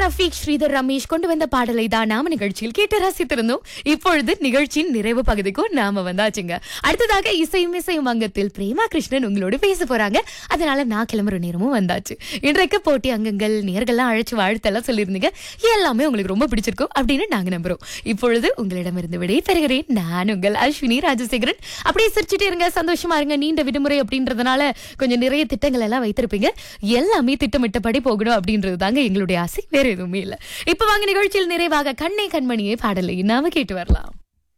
ரஃபீக் ஸ்ரீதர் ரமேஷ் கொண்டு வந்த பாடலை தான் நாம நிகழ்ச்சியில் கேட்டு ரசித்திருந்தோம் இப்பொழுது நிகழ்ச்சியின் நிறைவு பகுதிக்கும் நாம வந்தாச்சுங்க அடுத்ததாக இசையும் இசையும் அங்கத்தில் பிரேமா கிருஷ்ணன் உங்களோட பேச போறாங்க அதனால நான் கிளம்புற நேரமும் வந்தாச்சு இன்றைக்கு போட்டி அங்கங்கள் நேர்கள்லாம் அழைச்சு வாழ்த்தெல்லாம் சொல்லியிருந்தீங்க எல்லாமே உங்களுக்கு ரொம்ப பிடிச்சிருக்கும் அப்படின்னு நாங்க நம்புறோம் இப்பொழுது உங்களிடமிருந்து விடை பெறுகிறேன் நான் உங்கள் அஸ்வினி ராஜசேகரன் அப்படியே சிரிச்சுட்டே இருங்க சந்தோஷமா இருங்க நீண்ட விடுமுறை அப்படின்றதுனால கொஞ்சம் நிறைய திட்டங்கள் எல்லாம் வைத்திருப்பீங்க எல்லாமே திட்டமிட்டபடி போகணும் அப்படின்றது தாங்க எங்களுடைய ஆசை வேற எதுவுமே இல்ல இப்ப வாங்க நிகழ்ச்சியில் நிறைவாக கண்ணே கண்மணியே பாடலை நாம கேட்டு வரலாம்